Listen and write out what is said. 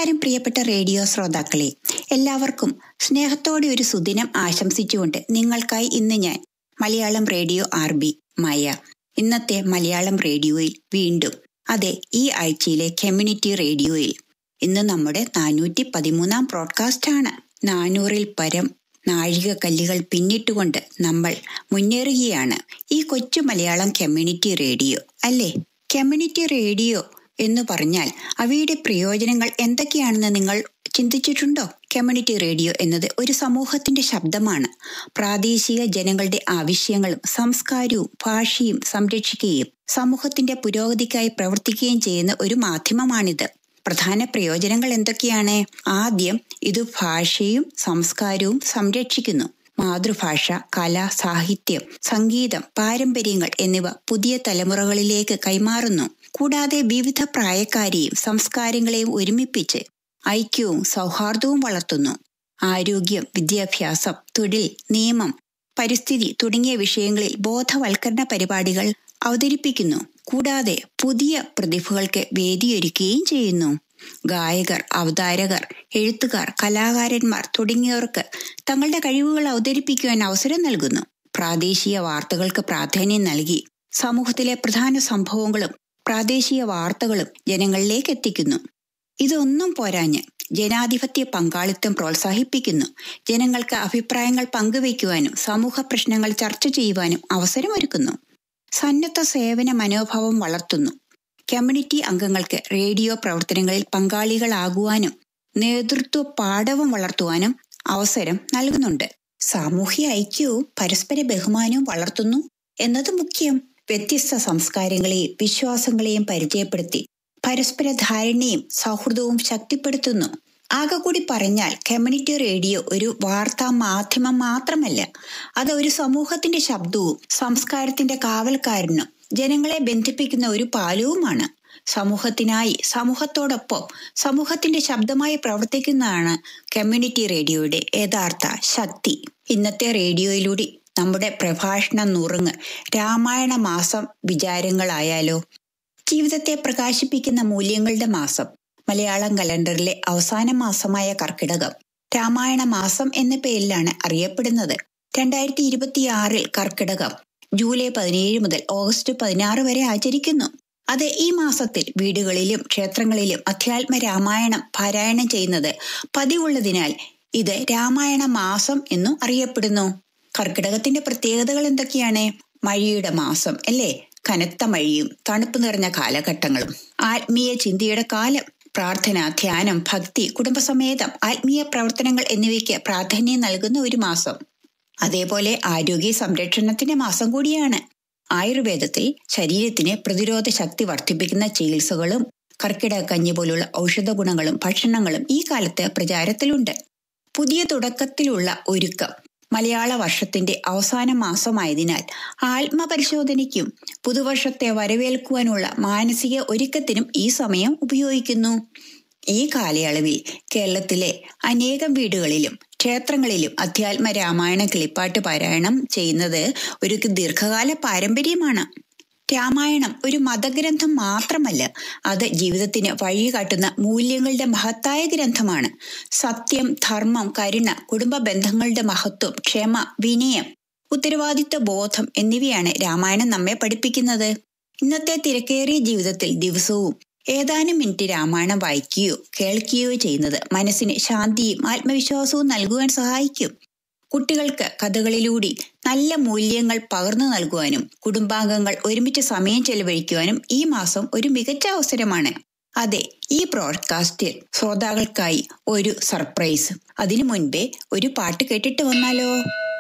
നമസ്കാരം പ്രിയപ്പെട്ട റേഡിയോ ശ്രോതാക്കളെ എല്ലാവർക്കും സ്നേഹത്തോടെ ഒരു സുദിനം ആശംസിച്ചുകൊണ്ട് നിങ്ങൾക്കായി ഇന്ന് ഞാൻ Malayalam radio R B Maya ഇന്നത്തെ മലയാളം റേഡിയോയിൽ വീണ്ടും അതെ ഈ ആഴ്ചയിലെ കമ്മ്യൂണിറ്റി റേഡിയോയിൽ ഇന്ന് നമ്മുടെ നാനൂറ്റി പതിമൂന്നാം ബ്രോഡ്കാസ്റ്റ് ആണ് നാനൂറിൽ പരം നാഴികക്കല്ലുകൾ പിന്നിട്ടുകൊണ്ട് നമ്മൾ മുന്നേറുകയാണ് ഈ കൊച്ചു മലയാളം കമ്മ്യൂണിറ്റി റേഡിയോ അല്ലേ കമ്മ്യൂണിറ്റി റേഡിയോ എന്ന് പറഞ്ഞാൽ അവയുടെ പ്രയോജനങ്ങൾ എന്തൊക്കെയാണെന്ന് നിങ്ങൾ ചിന്തിച്ചിട്ടുണ്ടോ കമ്മ്യൂണിറ്റി റേഡിയോ എന്നത് ഒരു സമൂഹത്തിന്റെ ശബ്ദമാണ് പ്രാദേശിക ജനങ്ങളുടെ ആവശ്യങ്ങളും സംസ്കാരവും ഭാഷയും സംരക്ഷിക്കുകയും സമൂഹത്തിന്റെ പുരോഗതിക്കായി പ്രവർത്തിക്കുകയും ചെയ്യുന്ന ഒരു മാധ്യമമാണിത് പ്രധാന പ്രയോജനങ്ങൾ എന്തൊക്കെയാണ് ആദ്യം ഇത് ഭാഷയും സംസ്കാരവും സംരക്ഷിക്കുന്നു മാതൃഭാഷ കല സാഹിത്യം സംഗീതം പാരമ്പര്യങ്ങൾ എന്നിവ പുതിയ തലമുറകളിലേക്ക് കൈമാറുന്നു കൂടാതെ വിവിധ പ്രായക്കാരെയും സംസ്കാരങ്ങളെയും ഒരുമിപ്പിച്ച് ഐക്യവും സൗഹാർദ്ദവും വളർത്തുന്നു ആരോഗ്യം വിദ്യാഭ്യാസം തൊഴിൽ നിയമം പരിസ്ഥിതി തുടങ്ങിയ വിഷയങ്ങളിൽ ബോധവൽക്കരണ പരിപാടികൾ അവതരിപ്പിക്കുന്നു കൂടാതെ പുതിയ പ്രതിഭകൾക്ക് വേദിയൊരുക്കുകയും ചെയ്യുന്നു ഗായകർ അവതാരകർ എഴുത്തുകാർ കലാകാരന്മാർ തുടങ്ങിയവർക്ക് തങ്ങളുടെ കഴിവുകൾ അവതരിപ്പിക്കുവാൻ അവസരം നൽകുന്നു പ്രാദേശിക വാർത്തകൾക്ക് പ്രാധാന്യം നൽകി സമൂഹത്തിലെ പ്രധാന സംഭവങ്ങളും പ്രാദേശിക വാർത്തകളും ജനങ്ങളിലേക്ക് എത്തിക്കുന്നു ഇതൊന്നും പോരാഞ്ഞ് ജനാധിപത്യ പങ്കാളിത്തം പ്രോത്സാഹിപ്പിക്കുന്നു ജനങ്ങൾക്ക് അഭിപ്രായങ്ങൾ പങ്കുവയ്ക്കുവാനും സമൂഹ പ്രശ്നങ്ങൾ ചർച്ച ചെയ്യുവാനും അവസരമൊരുക്കുന്നു സന്നദ്ധ സേവന മനോഭാവം വളർത്തുന്നു കമ്മ്യൂണിറ്റി അംഗങ്ങൾക്ക് റേഡിയോ പ്രവർത്തനങ്ങളിൽ പങ്കാളികളാകുവാനും നേതൃത്വ പാഠവും വളർത്തുവാനും അവസരം നൽകുന്നുണ്ട് സാമൂഹ്യ ഐക്യവും പരസ്പര ബഹുമാനവും വളർത്തുന്നു എന്നത് മുഖ്യം വ്യത്യസ്ത സംസ്കാരങ്ങളെയും വിശ്വാസങ്ങളെയും പരിചയപ്പെടുത്തി പരസ്പര ധാരണയും സൗഹൃദവും ശക്തിപ്പെടുത്തുന്നു ആകെ കൂടി പറഞ്ഞാൽ കമ്മ്യൂണിറ്റി റേഡിയോ ഒരു വാർത്താ മാധ്യമം മാത്രമല്ല അത് ഒരു സമൂഹത്തിന്റെ ശബ്ദവും സംസ്കാരത്തിന്റെ കാവൽക്കാരനും ജനങ്ങളെ ബന്ധിപ്പിക്കുന്ന ഒരു പാലവുമാണ് സമൂഹത്തിനായി സമൂഹത്തോടൊപ്പം സമൂഹത്തിന്റെ ശബ്ദമായി പ്രവർത്തിക്കുന്നതാണ് കമ്മ്യൂണിറ്റി റേഡിയോയുടെ യഥാർത്ഥ ശക്തി ഇന്നത്തെ റേഡിയോയിലൂടെ നമ്മുടെ പ്രഭാഷണ നുറുങ്ങ് രാമായണ മാസം വിചാരങ്ങളായാലോ ജീവിതത്തെ പ്രകാശിപ്പിക്കുന്ന മൂല്യങ്ങളുടെ മാസം മലയാളം കലണ്ടറിലെ അവസാന മാസമായ കർക്കിടകം രാമായണ മാസം എന്ന പേരിലാണ് അറിയപ്പെടുന്നത് രണ്ടായിരത്തി ഇരുപത്തിയാറിൽ കർക്കിടകം ജൂലൈ പതിനേഴ് മുതൽ ഓഗസ്റ്റ് പതിനാറ് വരെ ആചരിക്കുന്നു അത് ഈ മാസത്തിൽ വീടുകളിലും ക്ഷേത്രങ്ങളിലും അധ്യാത്മ രാമായണം പാരായണം ചെയ്യുന്നത് പതിവുള്ളതിനാൽ ഇത് രാമായണ മാസം എന്നും അറിയപ്പെടുന്നു കർക്കിടകത്തിന്റെ പ്രത്യേകതകൾ എന്തൊക്കെയാണ് മഴയുടെ മാസം അല്ലേ കനത്ത മഴയും തണുപ്പ് നിറഞ്ഞ കാലഘട്ടങ്ങളും ആത്മീയ ചിന്തയുടെ കാലം പ്രാർത്ഥന ധ്യാനം ഭക്തി കുടുംബസമേതം ആത്മീയ പ്രവർത്തനങ്ങൾ എന്നിവയ്ക്ക് പ്രാധാന്യം നൽകുന്ന ഒരു മാസം അതേപോലെ ആരോഗ്യ സംരക്ഷണത്തിന്റെ മാസം കൂടിയാണ് ആയുർവേദത്തിൽ ശരീരത്തിന് പ്രതിരോധ ശക്തി വർദ്ധിപ്പിക്കുന്ന ചികിത്സകളും കർക്കിടക കഞ്ഞി പോലുള്ള ഔഷധ ഗുണങ്ങളും ഭക്ഷണങ്ങളും ഈ കാലത്ത് പ്രചാരത്തിലുണ്ട് പുതിയ തുടക്കത്തിലുള്ള ഒരുക്കം മലയാള വർഷത്തിന്റെ അവസാന മാസമായതിനാൽ ആത്മപരിശോധനയ്ക്കും പുതുവർഷത്തെ വരവേൽക്കുവാനുള്ള മാനസിക ഒരുക്കത്തിനും ഈ സമയം ഉപയോഗിക്കുന്നു ഈ കാലയളവിൽ കേരളത്തിലെ അനേകം വീടുകളിലും ക്ഷേത്രങ്ങളിലും അധ്യാത്മ രാമായണ കിളിപ്പാട്ട് പാരായണം ചെയ്യുന്നത് ഒരു ദീർഘകാല പാരമ്പര്യമാണ് രാമായണം ഒരു മതഗ്രന്ഥം മാത്രമല്ല അത് ജീവിതത്തിന് വഴികാട്ടുന്ന മൂല്യങ്ങളുടെ മഹത്തായ ഗ്രന്ഥമാണ് സത്യം ധർമ്മം കരുണ കുടുംബ ബന്ധങ്ങളുടെ മഹത്വം ക്ഷമ വിനയം ഉത്തരവാദിത്വ ബോധം എന്നിവയാണ് രാമായണം നമ്മെ പഠിപ്പിക്കുന്നത് ഇന്നത്തെ തിരക്കേറിയ ജീവിതത്തിൽ ദിവസവും ഏതാനും മിനിറ്റ് രാമായണം വായിക്കുകയോ കേൾക്കുകയോ ചെയ്യുന്നത് മനസ്സിന് ശാന്തിയും ആത്മവിശ്വാസവും നൽകുവാൻ സഹായിക്കും കുട്ടികൾക്ക് കഥകളിലൂടെ നല്ല മൂല്യങ്ങൾ പകർന്നു നൽകുവാനും കുടുംബാംഗങ്ങൾ ഒരുമിച്ച് സമയം ചെലവഴിക്കുവാനും ഈ മാസം ഒരു മികച്ച അവസരമാണ് അതെ ഈ ബ്രോഡ്കാസ്റ്റിൽ ശ്രോതാക്കൾക്കായി ഒരു സർപ്രൈസ് അതിനു മുൻപേ ഒരു പാട്ട് കേട്ടിട്ട് വന്നാലോ